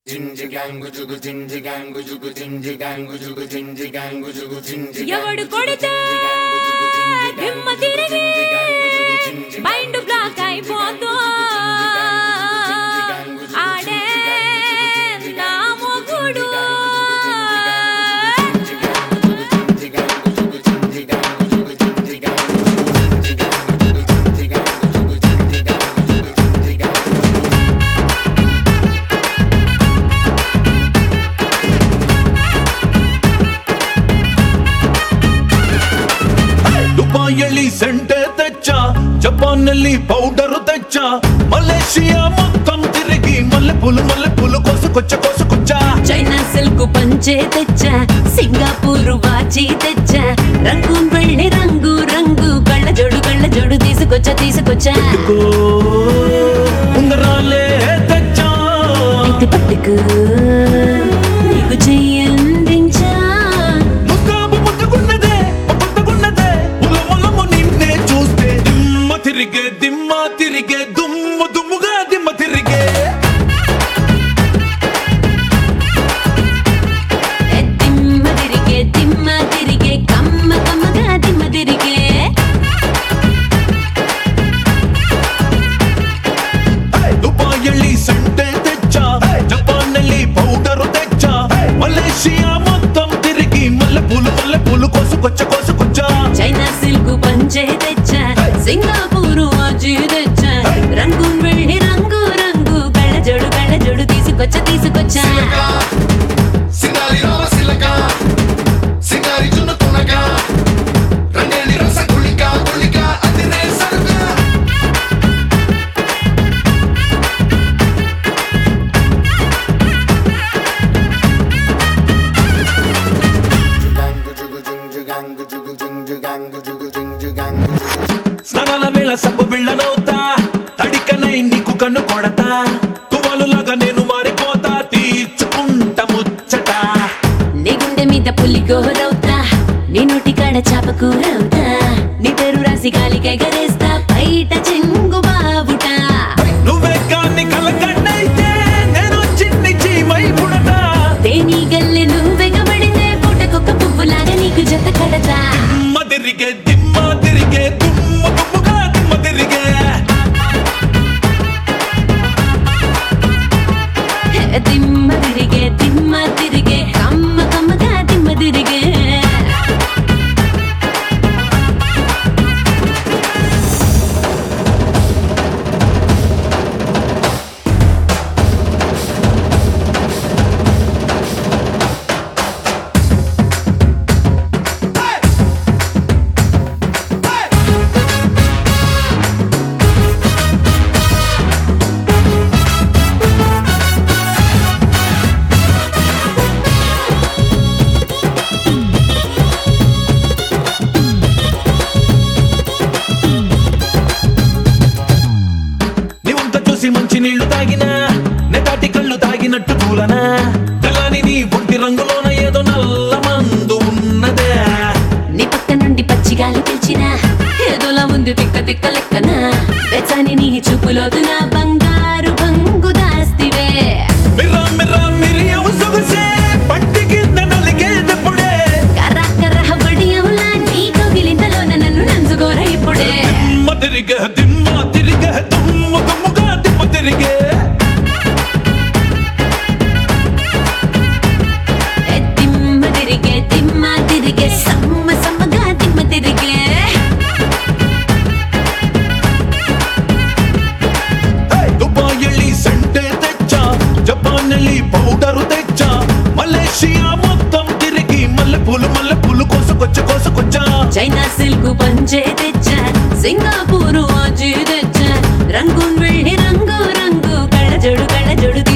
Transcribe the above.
ఎవడు కొడితే దిమ్మ తిరిగి మైండ్ బ్లాక్ అయిపోతూ ఆడే నా మొగుడు ದುಬಾಯಲ್ಲಿ ಸೆಂಟೆ ತೆಚ್ಚ ಜಪಾನ್ನಲ್ಲಿ ಪೌಡರ್ ತೆಚ್ಚ ಮಲೇಷಿಯಾ మొత్తం తిరిగి మల్లె పూలు మల్లె పూలు కోసుకొచ్చ కోసుకొచ్చ చైనా సిల్క్ పంచే తెచ్చా సింగపూర్ వాచి తెచ్చా రంగు వెళ్ళి రంగు రంగు కళ్ళ జోడు కళ్ళ జోడు తీసుకొచ్చా తీసుకొచ్చా కో ఉంగరాలే తెచ్చ ఇది పట్టుకు నీకు చెయ్యందించా ముస్తాబు ముద్దగున్నదే ముద్దగున్నదే ఉలములము నిన్నే చూస్తే దిమ్మ తిరిగే దిమ్మ తిరిగే దుమ్ము దుమ్ముగా దిమ్మ తిరిగే ఏ దిమ్మ తిరిగే దిమ్మ తిరిగే కమ్మ కమ్మగా దిమ్మ తిరిగే ದುಬಾಯಲ್ಲಿ ಸೆಂಟೆ ತೆಚ್ಚ ಜಪಾನ್ನಲ್ಲಿ ಪೌಡರ್ ತೆಚ್ಚ ಮಲೇಷಿಯಾ మొత్తం తిరిగి మల్లె పూలు మల్లె పూలు కోసుకొచ్చ కోసుకొచ్చ చైనా సిల్క్ పంచే తెచ్చా సింగపూర్ వాచి తెచ్చా రంగు వెళ్ళి రంగు రంగు కళ్ళ జోడు కళ్ళ జోడు తీసుకొచ్చా తీసుకొచ్చా సింగారి రామ సిలక సింగారి జున్ను తునక రంగేలి రస గుళిక గుళిక అదిరే సరుక స్నానాల వేళ సబ్బు బిళ్ళనవుతా తడికనై నీకు కన్ను కొడతా తువాలులాగా నేను మారిపోతా తీర్చుకుంట ముచ్చట నీ గుండె మీద పులి గోరవుతా నీ నోటి కాడ చాప కూరవుతా నీ పేరు రాసి గాలికి ఎగరేస్తా బయట చెంగు బావుట నువ్వే కాన్ని కలకన్నైతే నేను చిన్ని చీమై పుడతా తేనీ గల్లె నువ్వెగబడితే పూటకొక్క పువ్వులాగా నీకు జత కడతా దిమ్మ తిరిగే దిమ్మ తిరిగే దుమ్మ దుమ్ముగా దిమ్మ తిరిగే దిమ్మ తిరిగే దిమ్మ తిరిగే కమ్మ కమ్మగా దిమ్మ తిరిగే నీవంత చూసి మంచి నీళ్లు తాగినా నెటాటి కళ్ళు తాగినట్టు కూలనా తెల్లని నీ ఒంటి రంగులోన ఏదో నల్ల మందు ఉన్నదే నీ పక్క నుండి పచ్చి గాలి పిలిచినా ఏదోలా ఉంది తిక్క తిక్క లెక్కన వెచ్చని నీ చూపులోతున బంగారు బంగు దాస్తివే మిర్రా మిర్రా మిరియం సొగసే పట్టి కింద నలిగేటప్పుడే కర్ర కర్ర బడియంలా నీ కవిలింతలోన నన్ను నంచుకోర ఇప్పుడే దిమ్మ తిరిగే దిమ్మ తిరిగే దుమ్మ దుమ్ముగా దిమ్మ తిరిగే ఏ తిమ్మ తిరిగే తిమ్మ తిరిగే సమ్మ సమ్మగా తిమ్మ తిరిగే దుబాయಲ್ಲಿ ಸೆಂಟೆ ತೆಚ್ಚ ಜಪಾನ್ನಲ್ಲಿ ಪೌಡರ್ ತೆಚ್ಚ ಮಲೇಷಿಯಾ మొత్తం తిరిగి మల్లె పూలు మల్లె పూలు కోసుకొచ్చ కోసుకొచ్చ చైనా సిల్క్ పంచే తెచ్చా సింగపూర్ వాచి తెచ్చా రంగు వెళ్ళి రంగు రంగు కళ్ళ జోడు కళ్ళ జోడు